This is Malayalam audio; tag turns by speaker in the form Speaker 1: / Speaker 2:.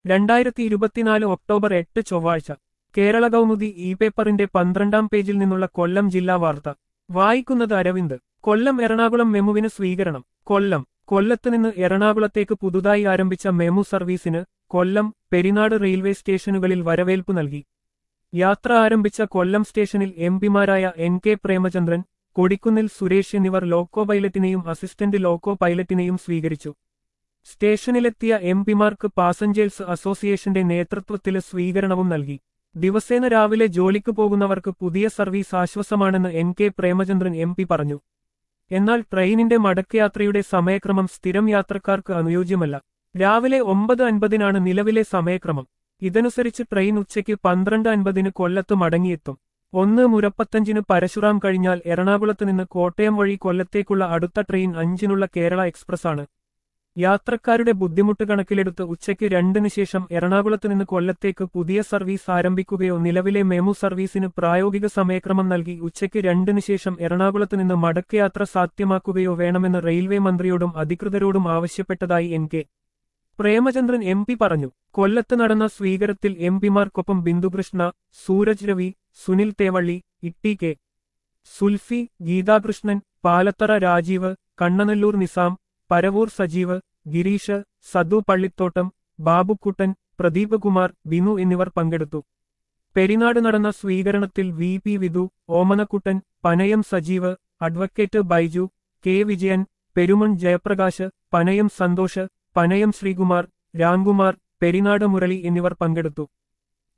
Speaker 1: രണ്ടായിരത്തി ഇരുപത്തിനാല് ഒക്ടോബർ എട്ട് ചൊവ്വാഴ്ച കേരള കൗമുദി ഇ പേപ്പറിന്റെ പന്ത്രണ്ടാം പേജിൽ നിന്നുള്ള കൊല്ലം ജില്ലാ വാർത്ത വായിക്കുന്നത് അരവിന്ദ് കൊല്ലം എറണാകുളം മെമുവിന് സ്വീകരണം കൊല്ലം കൊല്ലത്ത് നിന്ന് എറണാകുളത്തേക്ക് പുതുതായി ആരംഭിച്ച മെമു സർവീസിന് കൊല്ലം പെരിനാട് റെയിൽവേ സ്റ്റേഷനുകളിൽ വരവേൽപ്പ് നൽകി യാത്ര ആരംഭിച്ച കൊല്ലം സ്റ്റേഷനിൽ എം പിമാരായ എൻ കെ പ്രേമചന്ദ്രൻ കൊടിക്കുന്നിൽ സുരേഷ് എന്നിവർ ലോക്കോ പൈലറ്റിനെയും അസിസ്റ്റന്റ് ലോക്കോ പൈലറ്റിനെയും സ്വീകരിച്ചു സ്റ്റേഷനിലെത്തിയ എം പിമാർക്ക് പാസഞ്ചേഴ്സ് അസോസിയേഷന്റെ നേതൃത്വത്തില് സ്വീകരണവും നൽകി ദിവസേന രാവിലെ ജോലിക്ക് പോകുന്നവർക്ക് പുതിയ സർവീസ് ആശ്വാസമാണെന്ന് N K Premachandran M P പറഞ്ഞു എന്നാൽ ട്രെയിനിന്റെ മടക്കയാത്രയുടെ സമയക്രമം സ്ഥിരം യാത്രക്കാർക്ക് അനുയോജ്യമല്ല രാവിലെ ഒമ്പത് അൻപതിനാണ് നിലവിലെ സമയക്രമം ഇതനുസരിച്ച് ട്രെയിൻ ഉച്ചയ്ക്ക് പന്ത്രണ്ട് അൻപതിന് കൊല്ലത്ത് മടങ്ങിയെത്തും ഒന്ന് മുരപ്പത്തഞ്ചിന് പരശുറാം കഴിഞ്ഞാൽ എറണാകുളത്ത് നിന്ന് കോട്ടയം വഴി കൊല്ലത്തേക്കുള്ള അടുത്ത ട്രെയിൻ അഞ്ചിനുള്ള കേരള എക്സ്പ്രസ് ആണ് യാത്രക്കാരുടെ ബുദ്ധിമുട്ട് കണക്കിലെടുത്ത് ഉച്ചയ്ക്ക് രണ്ടിന് ശേഷം എറണാകുളത്ത് നിന്ന് കൊല്ലത്തേക്ക് പുതിയ സർവീസ് ആരംഭിക്കുകയോ നിലവിലെ മെമു സർവീസിന് പ്രായോഗിക സമയക്രമം നൽകി ഉച്ചയ്ക്ക് രണ്ടിന് ശേഷം എറണാകുളത്ത് നിന്ന് മടക്കയാത്ര സാധ്യമാക്കുകയോ വേണമെന്ന് റെയിൽവേ മന്ത്രിയോടും അധികൃതരോടും ആവശ്യപ്പെട്ടതായി N K Premachandran M P പറഞ്ഞു കൊല്ലത്ത് നടന്ന സ്വീകരത്തിൽ എം പിമാർക്കൊപ്പം ബിന്ദുകൃഷ്ണ സൂരജ് രവി സുനിൽ തേവള്ളി ഇട്ടി കെ സുൽഫി ഗീതാകൃഷ്ണൻ പാലത്തറ രാജീവ് കണ്ണനല്ലൂർ നിസാം പരവൂർ സജീവ് ഗിരീഷ് സദു പള്ളിത്തോട്ടം ബാബുക്കുട്ടൻ പ്രദീപ് കുമാർ ബിനു എന്നിവർ പങ്കെടുത്തു പെരിനാട് നടന്ന സ്വീകരണത്തിൽ V P Vidhu Omanakuttan Panayam Sajeev advocate Baiju K Vijayan Peruman Jayaprakash Panayam Santhosh Panayam Sreekumar Ramkumar Perinad Murali എന്നിവർ പങ്കെടുത്തു